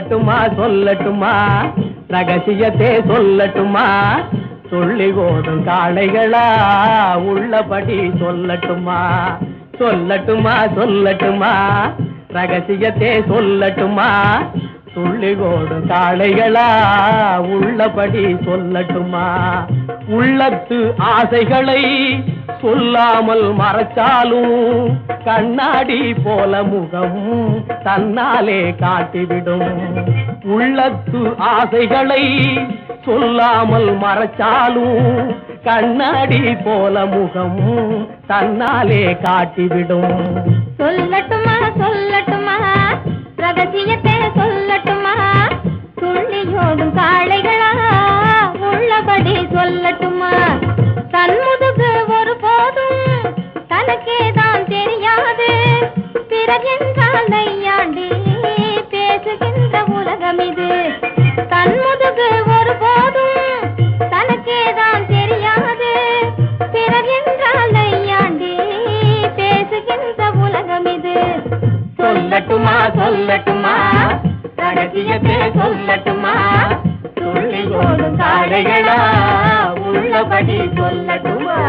சொல்லட்டுமா சொல்லட்டுமா ரகசியத்தை சொல்லட்டுமா சொல்லி ஓடும் காளைகளா உள்ளபடி சொல்லட்டுமா சொல்லட்டுமா சொல்லட்டுமா ரகசியத்தை சொல்லட்டுமா துள்ளி ஓடும் காளைகளா உள்ளபடி சொல்லட்டுமா உள்ளத்து ஆசைகளை சொல்லாமல் மறைச்சாலும் கண்ணாடி போல முகம் தன்னாலே காட்டிவிடும் உள்ளத்து ஆசைகளை சொல்லாமல் மறைச்சாலும் கண்ணாடி போல முகம் தன்னாலே காட்டிவிடும் சொல்லட்டுமா சொல்லட்டுமா ரகசியத்தை சொல்லட்டுமா துள்ளியோடும் காளைகளா உள்ளபடி சொல்லட்டுமா தன்முதுகு ஒரு போதும் தனக்கே தான் தெரியாது பிறகென்றால் நையாண்டி பேசுகின்ற உலகம் இது தன்முதுகு ஒரு போதும் தனக்கே தான் தெரியாது பிறகென்றால் நையாண்டி பேசுகின்ற உலகம் இது சொல்லட்டுமா சொல்லட்டுமா ரகசியத்தை சொல்லட்டுமா துள்ளி ஓடும் காளைகளா உள்ளபடி சொல்லட்டுமா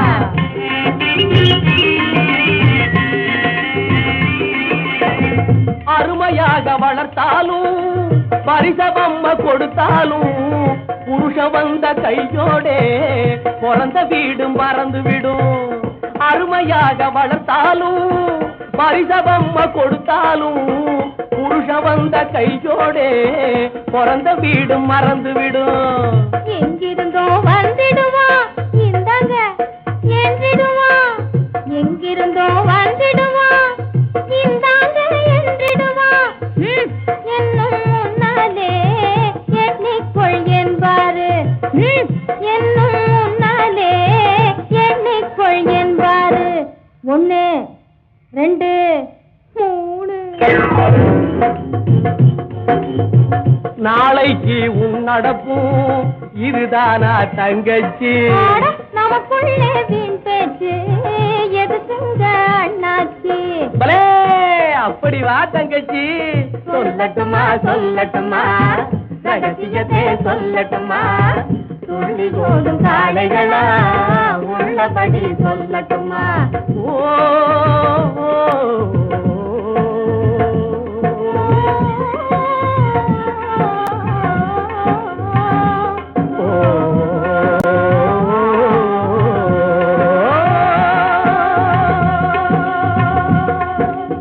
அருமையாக வளர்த்தாலும் பரிசபம்ம கொடுத்தாலும் புருஷ வந்த கையோடே பிறந்த வீடும் மறந்து விடும் அருமையாக வளர்த்தாலும் பரிசபம்ம கொடுத்தாலும் புருஷ வந்த கையோடே பிறந்த வீடும் மறந்து விடும் எங்கிருந்தோ வந்திடுவான் இந்தாங்க என்றிடுவான் எங்கிருந்தோ வந்திடுவான் இந்தாங்க என்றிடுவான் ம், என்னும் முன்னாலே எண்ணிக்கொள் என்பாரு ம், என்னும் முன்னாலே எண்ணிக்கொள் என்பாரு ஒண்ணு ரெண்டு மூணு நாளைக்கு உன் நடப்பும் இதுதானா தங்கச்சி ஆட, நமக்குள்ளே வீண் பேச்சு எதுக்குங்க அண்ணாச்சி பலே அப்படி வா தங்கச்சி சொல்லட்டுமா சொல்லட்டுமா ரகசியத்தை சொல்லட்டுமா துள்ளி போடும் காளைகளா உள்ளபடி சொல்லட்டுமா ஓ ஓ, ஓ.